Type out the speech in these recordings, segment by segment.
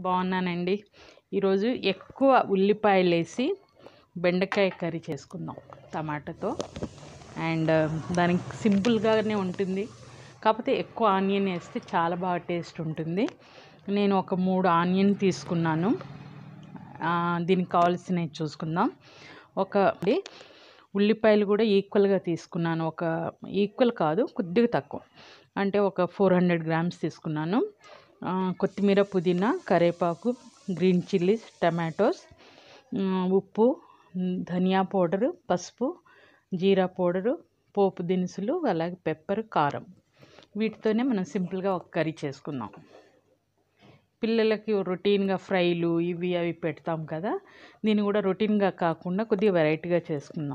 బాగున్నానండి ఈరోజు ఎక్కువ ఉల్లిపాయలు వేసి బెండకాయ కర్రీ చేసుకుందాం టమాటాతో అండ్ దానికి సింపుల్గానే ఉంటుంది కాకపోతే ఎక్కువ ఆనియన్ వేస్తే చాలా బాగా టేస్ట్ ఉంటుంది నేను ఒక మూడు ఆనియన్ తీసుకున్నాను ఆ, దీనికి కావాల్సినవి చూసుకుందాం ఒక ఉల్లిపాయలు కూడా ఈక్వల్గా తీసుకున్నాను ఒక ఈక్వల్ కాదు కొద్దిగా తక్కువ అంటే ఒక ఫోర్ హండ్రెడ్ గ్రామ్స్ తీసుకున్నాను ఆ, కొత్తిమీర పుదీనా కరివేపాకు గ్రీన్ చిల్లీస్ టమాటోస్ ఉమ్, ఉప్పు ఉమ్, ధనియా పౌడరు పసుపు జీరా పౌడరు పోపు దినుసులు అలాగే పెప్పర్ కారం వీటితోనే మనం సింపుల్గా ఒక కర్రీ చేసుకుందాం పిల్లలకి రొటీన్గా ఫ్రైలు ఇవి అవి పెడతాం కదా దీన్ని కూడా రొటీన్గా కాకుండా కొద్దిగా వెరైటీగా చేసుకుందాం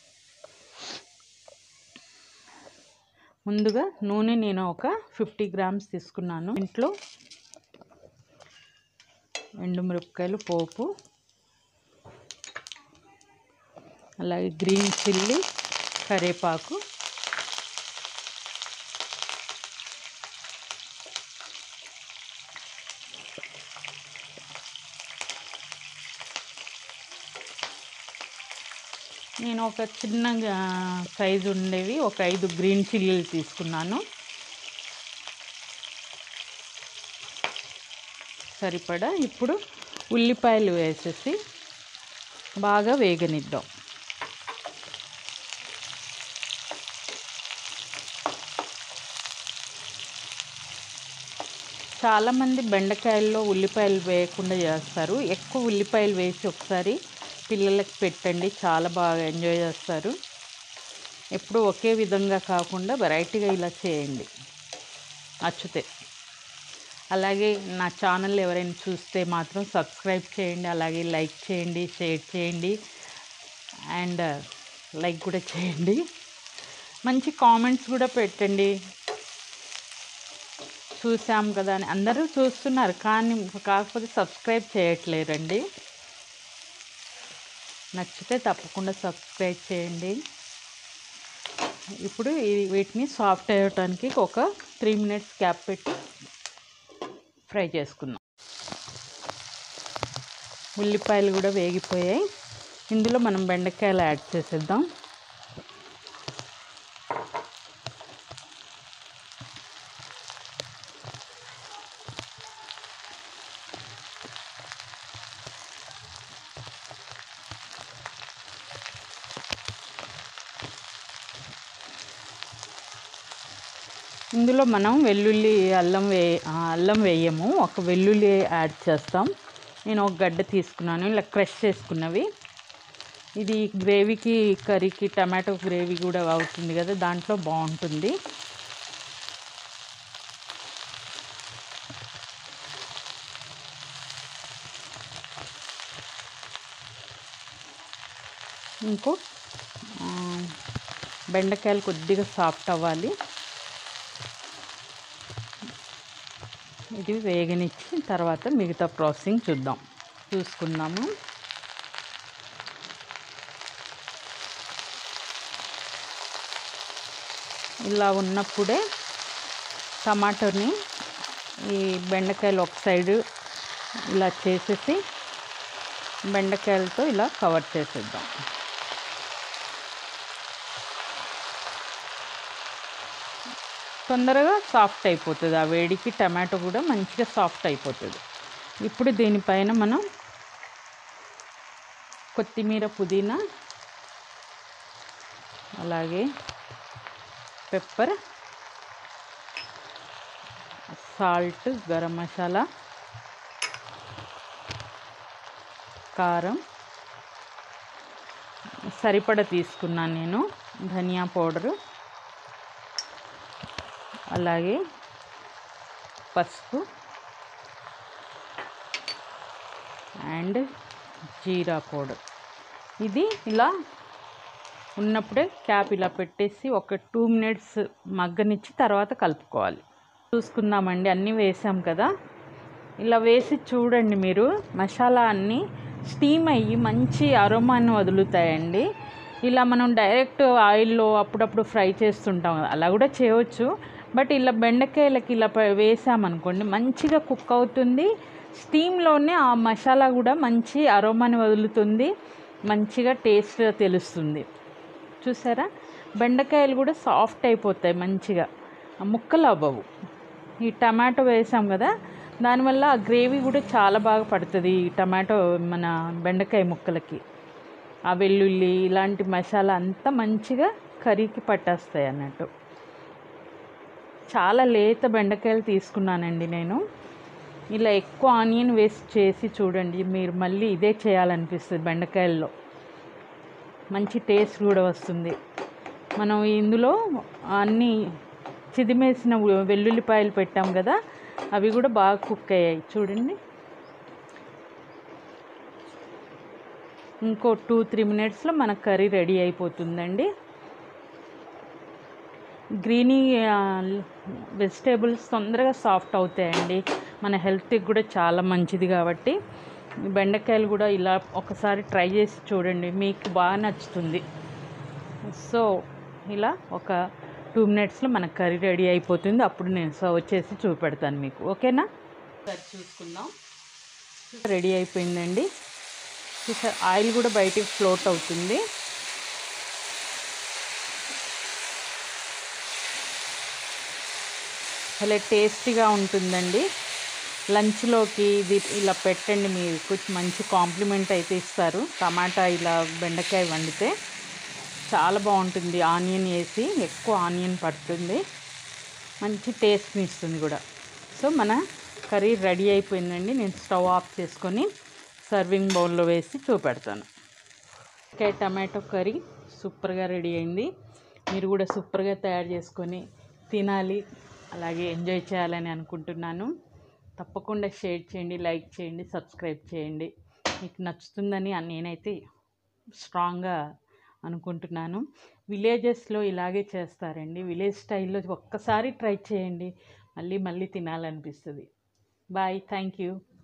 ముందుగా నూనె నేను ఒక ఫిఫ్టీ గ్రామ్స్ తీసుకున్నాను ఇంట్లో ఎండుమిరపకాయలు పోపు అలాగే గ్రీన్ చిల్లీ కరివేపాకు నేను ఒక చిన్న సైజు ఉండేవి ఒక ఐదు గ్రీన్ చిల్లీలు తీసుకున్నాను సరిపడా ఇప్పుడు ఉల్లిపాయలు వేసేసి బాగా వేగనిద్దాం చాలామంది బెండకాయల్లో ఉల్లిపాయలు వేయకుండా చేస్తారు ఎక్కువ ఉల్లిపాయలు వేసి ఒకసారి పిల్లలకి పెట్టండి చాలా బాగా ఎంజాయ్ చేస్తారు ఎప్పుడు ఒకే విధంగా కాకుండా వెరైటీగా ఇలా చేయండి నచ్చితే అలాగే నా ఛానల్ ఎవరైనా చూస్తే మాత్రం సబ్స్క్రైబ్ చేయండి అలాగే లైక్ చేయండి షేర్ చేయండి అండ్ లైక్ కూడా చేయండి మంచి కామెంట్స్ కూడా పెట్టండి చూసాం కదా అని అందరూ చూస్తున్నారు కానీ కాకపోతే సబ్స్క్రైబ్ చేయట్లేరండి నచ్చితే తప్పకుండా సబ్స్క్రైబ్ చేయండి ఇప్పుడు ఈ- వీటిని సాఫ్ట్ అయ్యటానికి ఒక త్రీ మినిట్స్ గ్యాప్ పెట్టి ఫ్రై చేసుకుందాం ఉల్లిపాయలు కూడా వేగిపోయాయి ఇందులో మనం బెండకాయలు యాడ్ చేసేద్దాం ఇందులో మనం వెల్లుల్లి అల్లం వే ఆ, అల్లం వేయము ఒక వెల్లుల్లి యాడ్ చేస్తాం నేను ఒక గడ్డ తీసుకున్నాను ఇలా క్రష్ చేసుకున్నవి ఇది గ్రేవీకి కర్రీకి టమాటో గ్రేవీ కూడా అవుతుంది కదా దాంట్లో బాగుంటుంది ఇంకో ఆ, బెండకాయలు కొద్దిగా సాఫ్ట్ అవ్వాలి ఇది వేగనిచ్చి తర్వాత మిగతా ప్రాసెసింగ్ చూద్దాం చూసుకుందాము ఇలా ఉన్నప్పుడే టమాటోని ఈ బెండకాయలు ఒక సైడు ఇలా చేసేసి బెండకాయలతో ఇలా కవర్ చేసేద్దాం తొందరగా సాఫ్ట్ అయిపోతుంది ఆ వేడికి టమాటో కూడా మంచిగా సాఫ్ట్ అయిపోతుంది ఇప్పుడు దీనిపైన మనం కొత్తిమీర పుదీనా అలాగే పెప్పర్ సాల్ట్ గరం మసాలా కారం సరిపడ తీసుకున్నాను నేను ధనియా పౌడరు అలాగే పసుపు అండ్ జీరా పౌడర్ ఇది ఇలా ఉన్నప్పుడే క్యాప్ ఇలా పెట్టేసి ఒక టూ మినిట్స్ మగ్గనిచ్చి తర్వాత కలుపుకోవాలి చూసుకుందామండి అన్నీ వేసాం కదా ఇలా వేసి చూడండి మీరు మసాలా అన్నీ స్టీమ్ అయ్యి మంచి అరోమాని వదులుతాయండి ఇలా మనం డైరెక్ట్ ఆయిల్లో అప్పుడప్పుడు ఫ్రై చేస్తుంటాం కదా అలా కూడా చేయవచ్చు బట్ ఇలా బెండకాయలకి ఇలా ప- వేసామనుకోండి మంచిగా కుక్ అవుతుంది స్టీమ్లోనే ఆ మసాలా కూడా మంచి అరోమాని వదులుతుంది మంచిగా టేస్ట్ తెలుస్తుంది చూసారా బెండకాయలు కూడా సాఫ్ట్ అయిపోతాయి మంచిగా ఆ ముక్కలు అవ్వవు ఈ టమాటో వేసాం కదా దానివల్ల ఆ గ్రేవీ కూడా చాలా బాగా పడుతుంది ఈ టమాటో మన బెండకాయ ముక్కలకి ఆ వెల్లుల్లి ఇలాంటి మసాలా అంతా మంచిగా కర్రీకి పట్టేస్తాయి అన్నట్టు చాలా లేత బెండకాయలు తీసుకున్నానండి నేను ఇలా ఎక్కువ ఆనియన్ వేస్ట్ చేసి చూడండి మీరు మళ్ళీ ఇదే చేయాలనిపిస్తుంది బెండకాయల్లో మంచి టేస్ట్ కూడా వస్తుంది మనం ఇందులో అన్నీ చిదిమేసిన ఉ- వెల్లుల్లిపాయలు పెట్టాం కదా అవి కూడా బాగా కుక్ అయ్యాయి చూడండి ఇంకో టూ త్రీ మినిట్స్లో మన కర్రీ రెడీ అయిపోతుందండి గ్రీనీ వెజిటేబుల్స్ తొందరగా సాఫ్ట్ అవుతాయండి మన హెల్త్కి కూడా చాలా మంచిది కాబట్టి బెండకాయలు కూడా ఇలా ఒకసారి ట్రై చేసి చూడండి మీకు బాగా నచ్చుతుంది సో ఇలా ఒక టూ మినిట్స్లో మన కర్రీ రెడీ అయిపోతుంది అప్పుడు నేను సర్వ్ చేసి చూపెడతాను మీకు ఓకేనా సరే చూసుకుందాం రెడీ అయిపోయిందండి చూసారు ఆయిల్ కూడా బయటికి ఫ్లోట్ అవుతుంది భలే టేస్టీగా ఉంటుందండి లంచ్లోకి ఇది ఇలా పెట్టండి మీకు మంచి కాంప్లిమెంట్ అయితే ఇస్తారు టమాటా ఇలా బెండకాయ వండితే చాలా బాగుంటుంది ఆనియన్ వేసి ఎక్కువ ఆనియన్ పడుతుంది మంచి టేస్ట్ని ఇస్తుంది కూడా సో మన కర్రీ రెడీ అయిపోయిందండి నేను స్టవ్ ఆఫ్ చేసుకొని సర్వింగ్ బౌల్లో వేసి చూపెడతాను ఓకే టమాటో కర్రీ సూపర్గా రెడీ అయింది మీరు కూడా సూపర్గా తయారు చేసుకొని తినాలి అలాగే ఎంజాయ్ చేయాలని అనుకుంటున్నాను తప్పకుండా షేర్ చేయండి లైక్ చేయండి సబ్స్క్రైబ్ చేయండి మీకు నచ్చుతుందని నేనైతే స్ట్రాంగ్గా అనుకుంటున్నాను విలేజెస్లో ఇలాగే చేస్తారండి విలేజ్ స్టైల్లో ఒక్కసారి ట్రై చేయండి మళ్ళీ మళ్ళీ తినాలనిపిస్తుంది బాయ్ థ్యాంక్ యూ